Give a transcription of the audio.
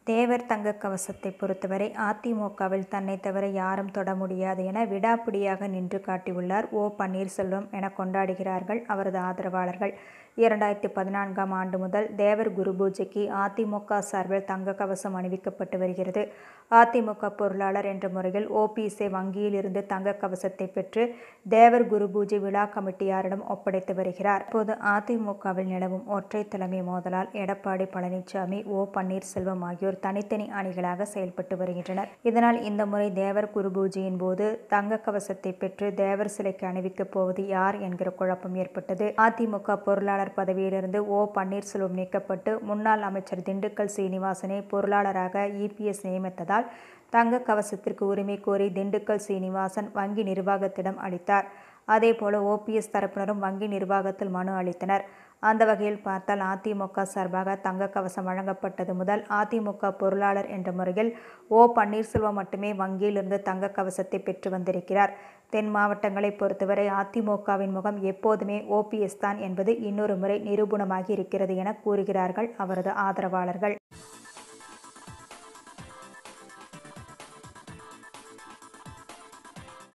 தேவர் தங்க கவசத்தை பொறுத்தவரை அதிமுகவில் தன்னை தவிர யாரும் தொட முடியாது என விடாப்பிடியாக நின்று காட்டியுள்ளார் ஓ பன்னீர்செல்வம் என கொண்டாடுகிறார்கள் அவரது ஆதரவாளர்கள் இரண்டாயிரத்தி பதினான்காம் ஆண்டு முதல் தேவர் குரு பூஜைக்கு அதிமுக சார்பில் தங்க கவசம் அணிவிக்கப்பட்டு வருகிறது அதிமுக பொருளாளர் என்ற முறையில் ஓபிஎஸ்ஐ வங்கியில் இருந்து தங்க கவசத்தை பெற்று தேவர் குரு பூஜை விழா கமிட்டியாரிடம் ஒப்படைத்து வருகிறார் இப்போது அதிமுகவில் நிலவும் ஒற்றை தலைமை மோதலால் எடப்பாடி பழனிசாமி ஓ பன்னீர்செல்வம் ஆகியோர் தனித்தனி அணிகளாக செயல்பட்டு வருகின்றனர் இதனால் இந்த முறை தேவர் குரு பூஜையின் போது தங்க கவசத்தை பெற்று தேவர் சிலைக்கு அணிவிக்கப் போவது யார் என்கிற குழப்பம் ஏற்பட்டது அதிமுக பொருளாளர் பதவியிலிருந்து ஓ பன்னீர்செல்வம் நீக்கப்பட்டு முன்னாள் அமைச்சர் திண்டுக்கல் சீனிவாசனை பொருளாளராக இபிஎஸ் நியமித்ததால் தங்க கவசத்திற்கு உரிமை கோரி திண்டுக்கல் சீனிவாசன் வங்கி நிர்வாகத்திடம் அளித்தார் அதேபோல ஓபிஎஸ் தரப்பினரும் வங்கி நிர்வாகத்தில் மனு அளித்தனர் அந்த வகையில் பார்த்தால் அதிமுக சார்பாக தங்க கவசம் வழங்கப்பட்டது முதல் அதிமுக பொருளாளர் என்ற முறையில் ஓ பன்னீர்செல்வம் மட்டுமே வங்கியிலிருந்து தங்க கவசத்தை பெற்று வந்திருக்கிறார் தென் மாவட்டங்களை பொறுத்தவரை அதிமுகவின் முகம் எப்போதுமே ஓபிஎஸ் தான் என்பது இன்னொரு முறை நிரூபணமாகி இருக்கிறது என கூறுகிறார்கள் அவரது ஆதரவாளர்கள்